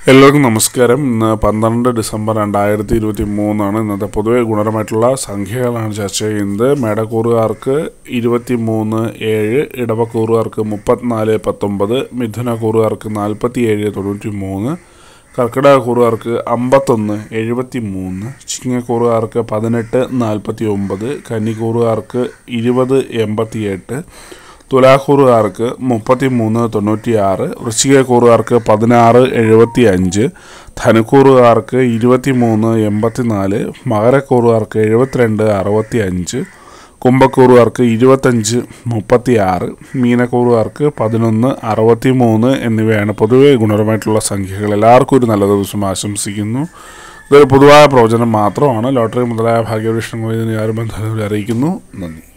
എല്ലാവർക്കും നമസ്കാരം ഇന്ന് പന്ത്രണ്ട് ഡിസംബർ രണ്ടായിരത്തി ഇരുപത്തി മൂന്നാണ് ഇന്നത്തെ പൊതുവെ ഗുണപരമായിട്ടുള്ള സംഖ്യകളാണ് ചർച്ച ചെയ്യുന്നത് മേടക്കൂറുകാർക്ക് ഇരുപത്തി മൂന്ന് ഏഴ് ഇടവക്കൂറുകാർക്ക് മുപ്പത്തിനാല് പത്തൊമ്പത് മിഥുനക്കൂറുകാർക്ക് നാൽപ്പത്തി ഏഴ് തൊണ്ണൂറ്റി മൂന്ന് കർക്കിടകക്കൂറുകാർക്ക് അമ്പത്തൊന്ന് എഴുപത്തി മൂന്ന് ചിങ്ങക്കൂറുകാർക്ക് പതിനെട്ട് നാൽപ്പത്തി ഒമ്പത് കന്നിക്കൂറുകാർക്ക് ഇരുപത് എൺപത്തി എട്ട് തുലാക്കൂറുകാർക്ക് മുപ്പത്തി മൂന്ന് തൊണ്ണൂറ്റി ആറ് വൃശ്ചികക്കൂറുകാർക്ക് പതിനാറ് എഴുപത്തി അഞ്ച് ധനുക്കൂറുകാർക്ക് ഇരുപത്തി മൂന്ന് എൺപത്തി നാല് മകരക്കൂറുകാർക്ക് എഴുപത്തിരണ്ട് അറുപത്തി അഞ്ച് കുംഭക്കൂറുകാർക്ക് ഇരുപത്തഞ്ച് മുപ്പത്തി ആറ് മീനക്കൂറുകാർക്ക് പതിനൊന്ന് അറുപത്തി മൂന്ന് എന്നിവയാണ് പൊതുവെ ഗുണപരമായിട്ടുള്ള സംഖ്യകൾ എല്ലാവർക്കും ഒരു നല്ല ദിവസം ആശംസിക്കുന്നു ഇതൊരു പൊതുവായ പ്രവചനം മാത്രമാണ് ലോട്ടറി മുതലായ ഭാഗ്യപരീക്ഷണങ്ങൾ ഇതിന് ആരും ബന്ധം അറിയിക്കുന്നു നന്ദി